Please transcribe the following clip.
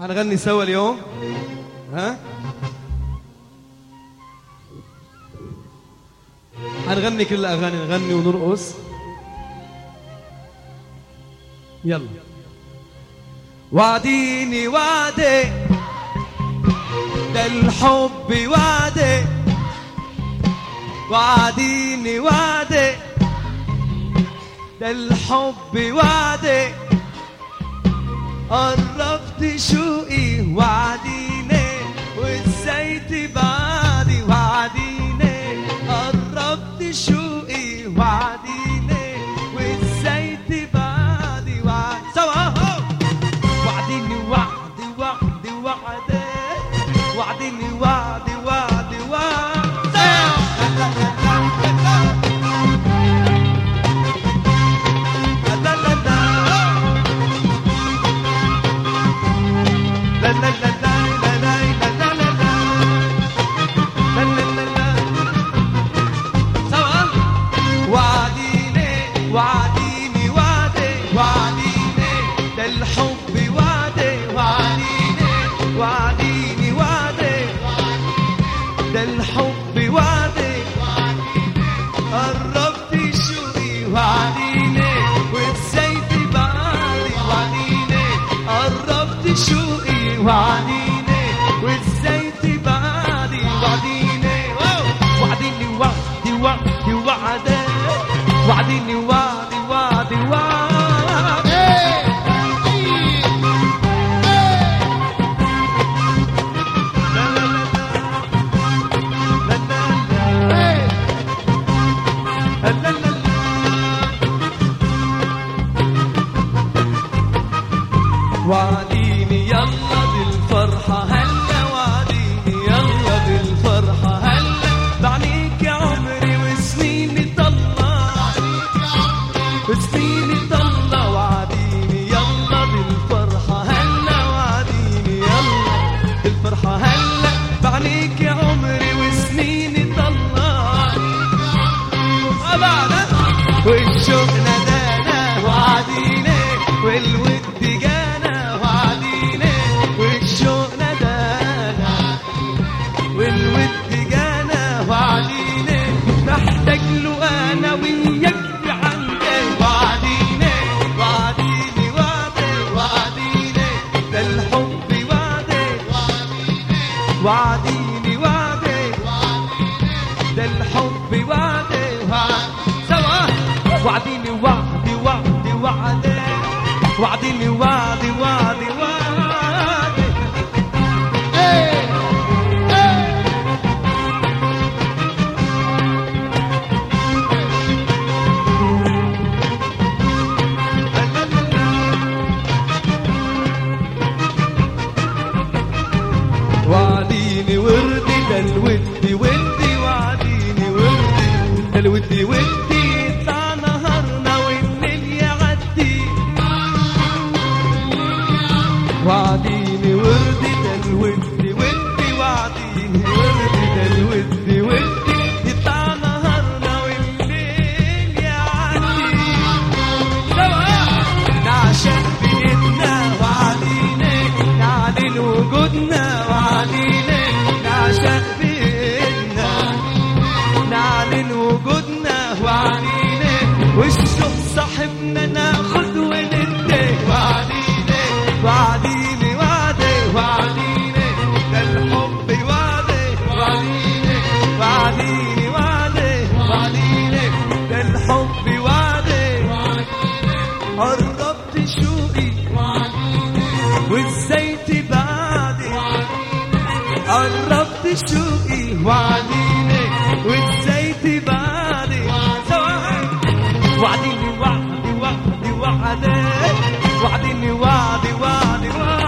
هنغني سوا اليوم ها هنغني كل الاغاني نغني ونرقص يلا وعديني وعدي ده الحب وعدي وعديني وعدي ده الحب وعدي قربت شوقي وعديني وازاي تبعدي وعديني قربت شوقي وعديني وازاي تبعدي وعد سوا اهو وعديني وعدي وعدي وعدي وعديني وعدي وعدي وعدي لا لا لا لا لا لا لا لا لا لا لا لا لا لا لا لا سوا وعديني وعديني وعدي وعديني ده الحب وعدي وعديني وعديني وعدي ده الحب وعدي قربت شوقي وعديني وازاي تبعدي وعديني قربت شوقي وعديني وازاي تبعدي وعديني واو. وعديني وعدي وعدي وعدي وعديني وعدي وعدي وعدي لا لا لا لا لا لا لا لا وعديني يلا بالفرحة هلا وعديني يلا بالفرحة هلا بعنيك يا عمري وسنيني طلع وسنيني طلع وعديني يلا بالفرحة هلا وعديني يلا بالفرحة هلا بعنيك يا عمري وسنيني طلع أبعد والشوق ندانا وعديني والود جانا وعديني والشوق ندانا والود جانا وعديني محتاج له انا وياك عندي وعديني وعديني وعدي وعديني ده الحب وعدي وعديني وعدي ده الحب وعدي وعد سوا وعديني وعدي وعدي وعدي وعديني وعدي وعدي وعدي وعديني وردي ده الودي ودي وعديني وردي ده الودي ودي يطلع نهارنا والليل يعدي وعديني وردي ده الودي ودي وعديني وردي ده الودي ودي يطلع نهارنا والليل يعدي سوا نعشق بيتنا وعديني نعلن وجودنا وعديني نعشق بيتنا نعلن وجودنا وعديني والشوق صاحبنا ناخد وندي وعديني وعديني وعدي وعديني ده الحب وعدي وعديني وعديني وعدي وعديني ده الحب وعدي قربت شوقي وازاي تبعدي قربت شوقي وعديني وازاي تبعدي سوا وعديني وعدي وعدي وعدي وعديني وعدي وعدي وعدي